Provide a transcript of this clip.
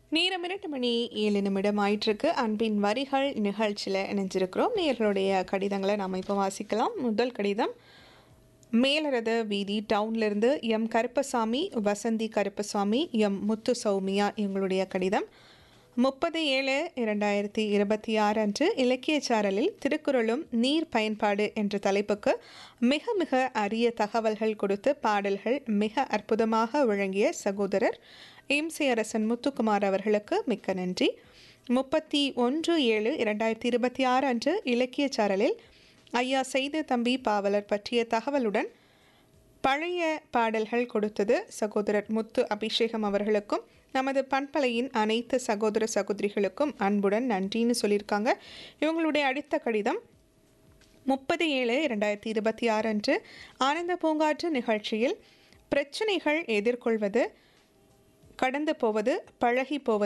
நேரம் இரண்டு மணி ஏழு நிமிடம் ஆயிட்டிருக்கு அன்பின் வரிகள் நிகழ்ச்சியில் இணைஞ்சிருக்கிறோம் நேர்களுடைய கடிதங்களை நாம் இப்போ வாசிக்கலாம் முதல் கடிதம் மேலரத வீதி டவுன்லேருந்து எம் கருப்பசாமி வசந்தி கருப்பசாமி எம் முத்து சௌமியா இவங்களுடைய கடிதம் முப்பது ஏழு இரண்டாயிரத்தி இருபத்தி ஆறு அன்று இலக்கிய சாரலில் திருக்குறளும் நீர் பயன்பாடு என்ற தலைப்புக்கு மிக மிக அரிய தகவல்கள் கொடுத்து பாடல்கள் மிக அற்புதமாக வழங்கிய சகோதரர் இம்சி அரசன் முத்துக்குமார் அவர்களுக்கு மிக்க நன்றி முப்பத்தி ஒன்று ஏழு இரண்டாயிரத்தி இருபத்தி ஆறு அன்று இலக்கிய சாரலில் ஐயா செய்து தம்பி பாவலர் பற்றிய தகவலுடன் பழைய பாடல்கள் கொடுத்தது சகோதரர் முத்து அபிஷேகம் அவர்களுக்கும் நமது பண்பலையின் அனைத்து சகோதர சகோதரிகளுக்கும் அன்புடன் நன்றின்னு சொல்லியிருக்காங்க இவங்களுடைய அடுத்த கடிதம் முப்பது ஏழு இரண்டாயிரத்தி இருபத்தி ஆறு அன்று ஆனந்த பூங்காற்று நிகழ்ச்சியில் பிரச்சனைகள் எதிர்கொள்வது கடந்து போவது பழகி போவது